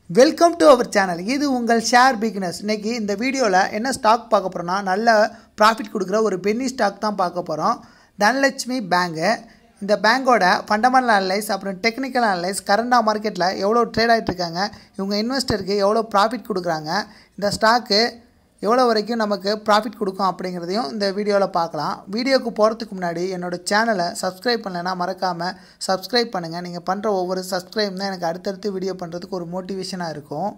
welcome to our channel இது உங்கள் share beginners இன்னைக்கு இந்த வீடியோவில் என்ன ஸ்டாக் பார்க்க போகிறோம்னா நல்ல ப்ராஃபிட் கொடுக்குற ஒரு பென்னி ஸ்டாக் தான் பார்க்க போகிறோம் தனலட்சுமி பேங்கு இந்த பேங்கோட ஃபண்டமெண்டல் அனலைஸ் அப்புறம் டெக்னிக்கல் அனலைஸ் கரண்டாக மார்க்கெட்டில் எவ்வளோ ட்ரேட் ஆகிட்டு இருக்காங்க இவங்க இன்வெஸ்டருக்கு எவ்வளோ ப்ராஃபிட் கொடுக்குறாங்க இந்த ஸ்டாக்கு எவ்வளோ வரைக்கும் நமக்கு ப்ராஃபிட் கொடுக்கும் அப்படிங்கிறதையும் இந்த வீடியோவில் பார்க்கலாம் வீடியோக்கு போகிறதுக்கு முன்னாடி என்னோடய சேனலை சப்ஸ்கிரைப் பண்ணலைன்னா மறக்காமல் சப்ஸ்கிரைப் பண்ணுங்கள் நீங்கள் பண்ணுற ஒவ்வொரு சப்ஸ்கிரைப் தான் எனக்கு அடுத்தடுத்து வீடியோ பண்ணுறதுக்கு ஒரு மோட்டிவேஷனாக இருக்கும்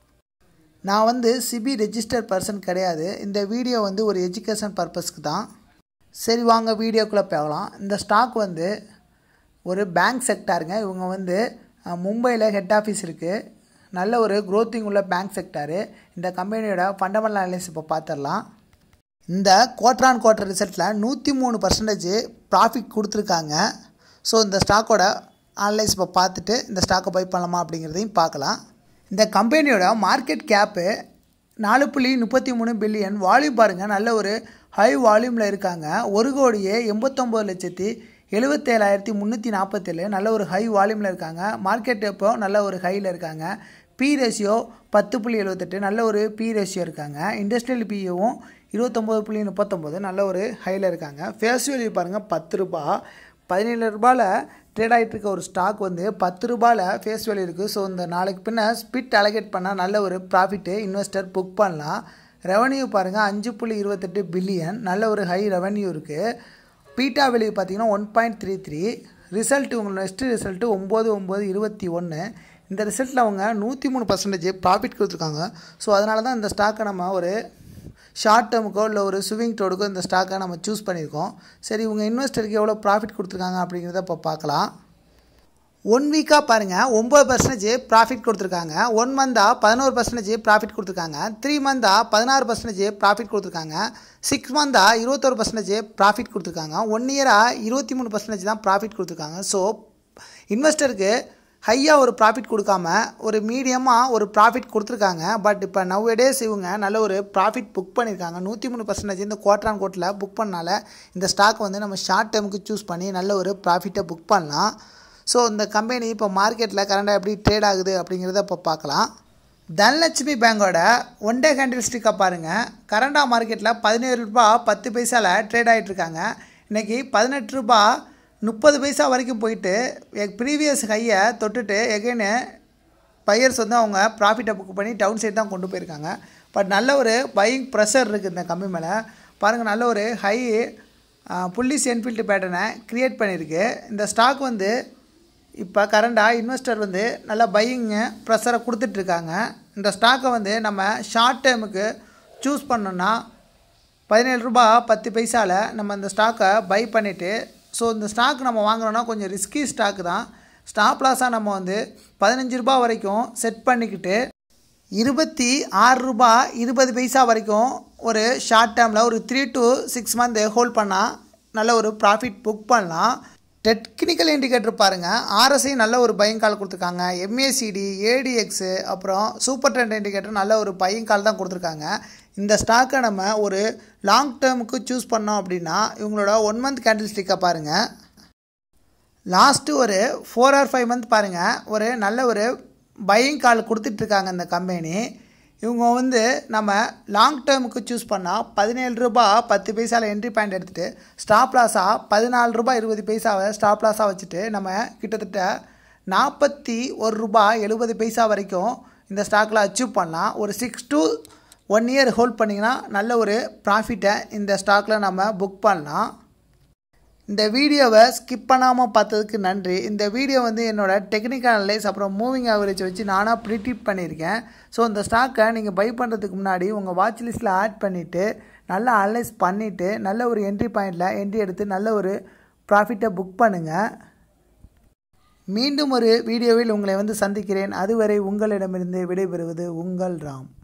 நான் வந்து சிபி ரெஜிஸ்டர் பர்சன் கிடையாது இந்த வீடியோ வந்து ஒரு எஜுகேஷன் பர்பஸ்க்கு தான் சரி வாங்க வீடியோக்குள்ளே போகலாம் இந்த ஸ்டாக் வந்து ஒரு பேங்க் செக்டாருங்க இவங்க வந்து அஹ், மும்பையில் ஹெட் ஆஃபீஸ் இருக்குது நல்ல ஒரு க்ரோத்திங் உள்ள பேங்க் செக்டாரு இந்த கம்பெனியோட ஃபண்டமெண்டல் அனலைஸ் இப்போ பார்த்துடலாம் இந்த குவார்டர் ஆன் குவார்டர் ரிசல்ட்டில் நூற்றி மூணு பர்சன்டேஜ் ப்ராஃபிட் கொடுத்துருக்காங்க ஸோ இந்த ஸ்டாக்கோட அனலைஸ் இப்போ பார்த்துட்டு இந்த ஸ்டாக்கை பை பண்ணலாமா அப்படிங்கிறதையும் பார்க்கலாம் இந்த கம்பெனியோட மார்க்கெட் கேப்பு நாலு புள்ளி முப்பத்தி மூணு பில்லியன் வால்யூம் பாருங்கள் நல்ல ஒரு ஹை வால்யூமில் இருக்காங்க ஒரு கோடியே எண்பத்தொம்போது லட்சத்தி எழுபத்தேழாயிரத்தி முந்நூற்றி நாற்பத்தேழு நல்ல ஒரு ஹை வால்யூமில் இருக்காங்க மார்க்கெட் இப்போ நல்ல ஒரு ஹையில் இருக்காங்க பி ரேஷியோ பத்து புள்ளி எழுபத்தெட்டு நல்ல ஒரு பி ரேஷியோ இருக்காங்க இண்டஸ்ட்ரியல் பியும் இருபத்தொம்போது புள்ளி முப்பத்தொம்போது நல்ல ஒரு ஹையில் இருக்காங்க ஃபேஸ் வேல்யூ பாருங்கள் பத்து ரூபா பதினேழு ரூபாயில் ட்ரேட் ஆகிட்டு இருக்க ஒரு ஸ்டாக் வந்து பத்து ரூபாயில் ஃபேஸ் வேல்யூ இருக்குது ஸோ இந்த நாளைக்கு பின்ன ஸ்பிட் அலகேட் பண்ணால் நல்ல ஒரு ப்ராஃபிட்டு இன்வெஸ்டர் புக் பண்ணலாம் ரெவன்யூ பாருங்கள் அஞ்சு புள்ளி இருபத்தெட்டு பில்லியன் நல்ல ஒரு ஹை ரெவன்யூ இருக்குது பீட்டா வேல்யூ பார்த்தீங்கன்னா one point three three result உங்களோட நெக்ஸ்ட் ரிசல்ட்டு ஒம்பது ஒம்பது இருபத்தி ஒன்று இந்த ரிசல்ட்டில் அவங்க நூற்றி மூணு பர்சன்டேஜ் ப்ராஃபிட் கொடுத்துருக்காங்க ஸோ அதனால தான் இந்த ஸ்டாக்கை நம்ம ஒரு ஷார்ட் டேர்முக்கோ இல்லை ஒரு ஸ்விங் ட்ரோடுக்கோ இந்த ஸ்டாக்கை நம்ம சூஸ் பண்ணியிருக்கோம் சரி இவங்க இன்வெஸ்டருக்கு எவ்வளோ ப்ராஃபிட் கொடுத்துருக்காங்க அப்படிங்கிறத இப்போ பார்க்கலாம் ஒன் வீக்காக பாருங்கள் ஒம்பது பர்சன்டேஜ் ப்ராஃபிட் கொடுத்துருக்காங்க ஒன் மந்தாக பதினோரு பர்சன்டேஜ் ப்ராஃபிட் கொடுத்துருக்காங்க த்ரீ மந்தாக பதினாறு பர்சன்டேஜ் ப்ராஃபிட் கொடுத்துருக்காங்க சிக்ஸ் மந்தாக இருபத்தொரு பர்சன்டேஜ் ப்ராஃபிட் கொடுத்துருக்காங்க ஒன் இயராக இருபத்தி மூணு பர்சன்டேஜ் தான் ப்ராஃபிட் கொடுத்துருக்காங்க ஸோ இன்வெஸ்டருக்கு ஹையாக ஒரு ப்ராஃபிட் கொடுக்காம ஒரு மீடியமாக ஒரு ப்ராஃபிட் கொடுத்துருக்காங்க பட் இப்போ நவ் டேஸ் இவங்க நல்ல ஒரு ப்ராஃபிட் புக் பண்ணியிருக்காங்க நூற்றி மூணு பர்சன்டேஜ் இந்த குவார்டர் ஆன் கோட்டில் புக் பண்ணனால இந்த ஸ்டாக் வந்து நம்ம ஷார்ட் டேர்முக்கு சூஸ் பண்ணி நல்ல ஒரு ப்ராஃபிட்டை புக் பண்ணலாம் ஸோ இந்த கம்பெனி இப்போ மார்க்கெட்டில் கரண்டாக எப்படி ட்ரேட் ஆகுது அப்படிங்கிறத இப்போ பார்க்கலாம் தனலட்சுமி பேங்கோட ஒன் டே கேண்டில் ஸ்டிக்கை பாருங்கள் கரண்டா மார்க்கெட்டில் பதினேழு ரூபா பத்து பைசாவில் ட்ரேட் ஆகிட்டு இருக்காங்க இன்றைக்கி பதினெட்டு ரூபா முப்பது பைசா வரைக்கும் போயிட்டு ப்ரீவியஸ் ஹையை தொட்டுட்டு எகைனு பையர்ஸ் வந்து அவங்க ப்ராஃபிட்டை புக் பண்ணி டவுன் சைடு தான் கொண்டு போயிருக்காங்க பட் நல்ல ஒரு பையிங் ப்ரெஷர் இருக்குது இந்த கம்பெனி மேலே பாருங்கள் நல்ல ஒரு ஹை புல்லிஸ் என்ஃபீல்டு பேட்டர்னை க்ரியேட் பண்ணியிருக்கு இந்த ஸ்டாக் வந்து இப்போ கரண்டாக இன்வெஸ்டர் வந்து நல்லா பையிங்கு ப்ரெஷரை கொடுத்துட்ருக்காங்க இந்த ஸ்டாக்கை வந்து நம்ம ஷார்ட் டேர்முக்கு சூஸ் பண்ணோன்னா பதினேழு ரூபா பத்து பைசாவில் நம்ம இந்த ஸ்டாக்கை பை பண்ணிவிட்டு ஸோ இந்த ஸ்டாக் நம்ம வாங்குறோன்னா கொஞ்சம் ரிஸ்கி ஸ்டாக் தான் ஸ்டாப் லாஸாக நம்ம வந்து பதினஞ்சு ரூபா வரைக்கும் செட் பண்ணிக்கிட்டு இருபத்தி ஆறு ரூபா இருபது பைசா வரைக்கும் ஒரு ஷார்ட் டேர்மில் ஒரு three to six month hold பண்ணால் நல்ல ஒரு ப்ராஃபிட் புக் பண்ணலாம் டெக்னிக்கல் இண்டிகேட்டர் பாருங்கள் ஆர்எஸ்ஐ நல்ல ஒரு பையங் கால் கொடுத்துருக்காங்க எம்ஏசிடி ஏடிஎக்ஸு அப்புறம் சூப்பர் ட்ரெண்ட் இண்டிகேட்டர் நல்ல ஒரு பையங் கால் தான் கொடுத்துருக்காங்க இந்த ஸ்டாக்கை நம்ம ஒரு லாங் டேர்முக்கு சூஸ் பண்ணோம் அப்படின்னா இவங்களோட ஒன் மந்த் கேண்டில் ஸ்டிக்கை பாருங்கள் லாஸ்ட்டு ஒரு ஃபோர் ஆர் ஃபைவ் மந்த் பாருங்கள் ஒரு நல்ல ஒரு பையிங் கால் கொடுத்துட்ருக்காங்க இந்த கம்பெனி இவங்க வந்து நம்ம லாங் டேர்முக்கு சூஸ் பண்ணால் பதினேழு ரூபா பத்து பைசாவில் என்ட்ரி பாயிண்ட் எடுத்துகிட்டு ஸ்டாப் லாஸாக பதினாலு ரூபா இருபது பைசாவை ஸ்டாப் லாஸாக வச்சுட்டு நம்ம கிட்டத்தட்ட நாற்பத்தி ஒரு ரூபா எழுபது பைசா வரைக்கும் இந்த ஸ்டாக்கில் அச்சீவ் பண்ணலாம் ஒரு six to one year hold பண்ணிங்கன்னா நல்ல ஒரு ப்ராஃபிட்டை இந்த ஸ்டாக்கில் நம்ம புக் பண்ணலாம் இந்த வீடியோவை ஸ்கிப் பண்ணாமல் பார்த்ததுக்கு நன்றி இந்த வீடியோ வந்து என்னோட டெக்னிக்கல் அனலைஸ் அப்புறம் மூவிங் ஆவரேஜ் வச்சு நானாக ப்ரிடிட் பண்ணியிருக்கேன் ஸோ இந்த ஸ்டாக்கை நீங்கள் பை பண்ணுறதுக்கு முன்னாடி உங்கள் வாட்ச் லிஸ்ட்டில் ஆட் பண்ணிவிட்டு நல்லா அனலைஸ் பண்ணிவிட்டு நல்ல ஒரு என்ட்ரி பாயிண்டில் என்ட்ரி எடுத்து நல்ல ஒரு ப்ராஃபிட்டை புக் பண்ணுங்கள் மீண்டும் ஒரு வீடியோவில் உங்களை வந்து சந்திக்கிறேன் அதுவரை உங்களிடமிருந்து விடைபெறுவது உங்கள் ராம்